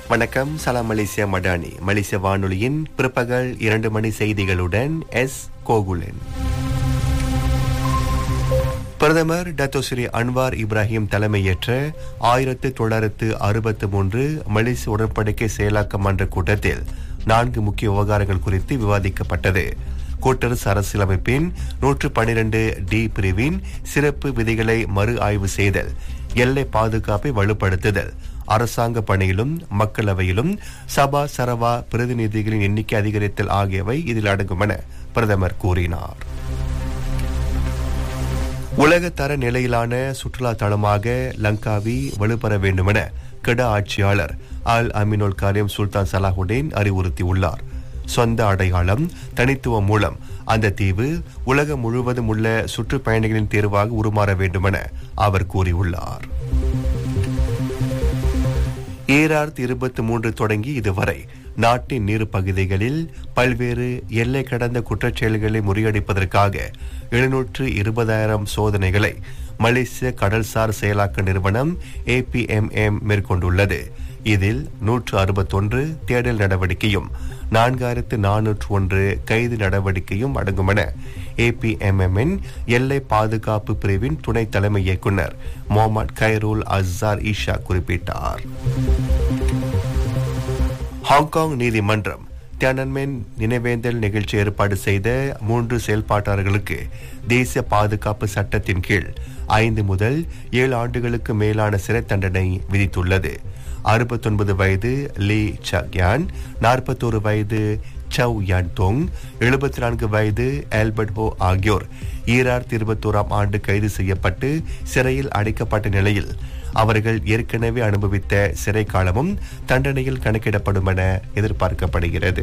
வணக்கம் சலாம் மலேசியா மடானி மலேசிய வானொலியின் பிற்பகல் இரண்டு மணி செய்திகளுடன் எஸ் கோகுலன் பிரதமர் டத்தோ ஸ்ரீ அன்வார் இப்ராஹிம் தலைமையேற்ற ஆயிரத்து தொள்ளாயிரத்து அறுபத்து மூன்று மலேசிய உடன்படிக்கை செயலாக்க மன்ற கூட்டத்தில் நான்கு முக்கிய விவகாரங்கள் குறித்து விவாதிக்கப்பட்டது கூட்டரசு அரசியலமைப்பின் நூற்று பனிரெண்டு டி பிரிவின் சிறப்பு விதிகளை மறு ஆய்வு செய்தல் எல்லை பாதுகாப்பை வலுப்படுத்துதல் அரசாங்க பணியிலும் மக்களவையிலும் சபா சரவா பிரதிநிதிகளின் எண்ணிக்கை அதிகரித்தல் ஆகியவை இதில் அடங்கும் என பிரதமர் கூறினார் உலகத்தர நிலையிலான சுற்றுலா தளமாக லங்காவி வலுப்பெற வேண்டுமென கெட ஆட்சியாளர் அல் அமினுல் காரியம் சுல்தான் சலாஹுடேன் அறிவுறுத்தியுள்ளார் சொந்த அடையாளம் தனித்துவம் மூலம் அந்த தீவு உலகம் முழுவதும் உள்ள சுற்றுப்பயணிகளின் தேர்வாக உருமாற வேண்டுமென அவர் கூறியுள்ளார் ஈராயிரத்தி இருபத்தி மூன்று தொடங்கி இதுவரை நாட்டின் நீர் பகுதிகளில் பல்வேறு எல்லை கடந்த குற்றச்செயல்களை முறியடிப்பதற்காக எழுநூற்று இருபதாயிரம் சோதனைகளை மலேசிய கடல்சார் செயலாக்க நிறுவனம் ஏபிஎம்எம் மேற்கொண்டுள்ளது இதில் நூற்று அறுபத்தொன்று தேடல் நடவடிக்கையும் நான்காயிரத்து நானூற்று ஒன்று கைது நடவடிக்கையும் அடங்கும் என ஏபிஎம்எம்மின் எல்லை பாதுகாப்பு பிரிவின் துணை தலைமை இயக்குநர் முகமது கைரூல் அஸ்ஸார் ஈஷா குறிப்பிட்டார் ஹாங்காங் நீதிமன்றம் தியானன்மென் நினைவேந்தல் நிகழ்ச்சி ஏற்பாடு செய்த மூன்று செயல்பாட்டாளர்களுக்கு தேசிய பாதுகாப்பு சட்டத்தின் கீழ் ஐந்து முதல் ஏழு ஆண்டுகளுக்கு மேலான சிறை தண்டனை விதித்துள்ளது அறுபத்தொன்பது வயது லீ சக்யான் நாற்பத்தோரு வயது சவ் யான் தொங் எழுபத்தி நான்கு வயது ஆல்பர்ட் ஹோ ஆகியோர் ஈராயிரத்தி இருபத்தோராம் ஆண்டு கைது செய்யப்பட்டு சிறையில் அடைக்கப்பட்ட நிலையில் அவர்கள் ஏற்கனவே அனுபவித்த சிறை காலமும் தண்டனையில் கணக்கிடப்படும் என எதிர்பார்க்கப்படுகிறது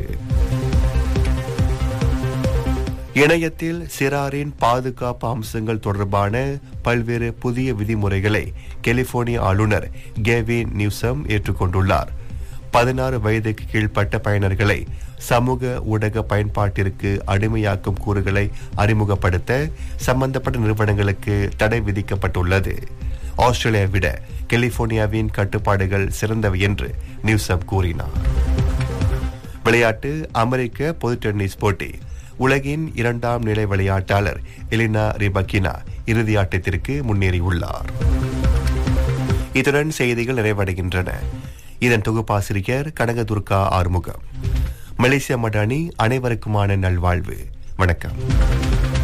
இணையத்தில் சிறாரின் பாதுகாப்பு அம்சங்கள் தொடர்பான பல்வேறு புதிய விதிமுறைகளை கலிபோர்னியா ஆளுநர் கேவின் நியூசம் ஏற்றுக்கொண்டுள்ளார் பதினாறு வயதுக்கு கீழ்ப்பட்ட பயனர்களை சமூக ஊடக பயன்பாட்டிற்கு அடிமையாக்கும் கூறுகளை அறிமுகப்படுத்த சம்பந்தப்பட்ட நிறுவனங்களுக்கு தடை விதிக்கப்பட்டுள்ளது ஆஸ்திரேலியா விட கலிபோர்னியாவின் கட்டுப்பாடுகள் சிறந்தவை என்று நியூசம் கூறினார் விளையாட்டு அமெரிக்க பொது டென்னிஸ் போட்டி உலகின் இரண்டாம் நிலை விளையாட்டாளர் எலினா ரிபக்கினா இறுதி ஆட்டத்திற்கு முன்னேறியுள்ளார் இத்துடன் செய்திகள் நிறைவடைகின்றன இதன் தொகுப்பாசிரியர் கனகதுர்கா ஆறுமுகம் மலேசியா மடானி அனைவருக்குமான நல்வாழ்வு வணக்கம்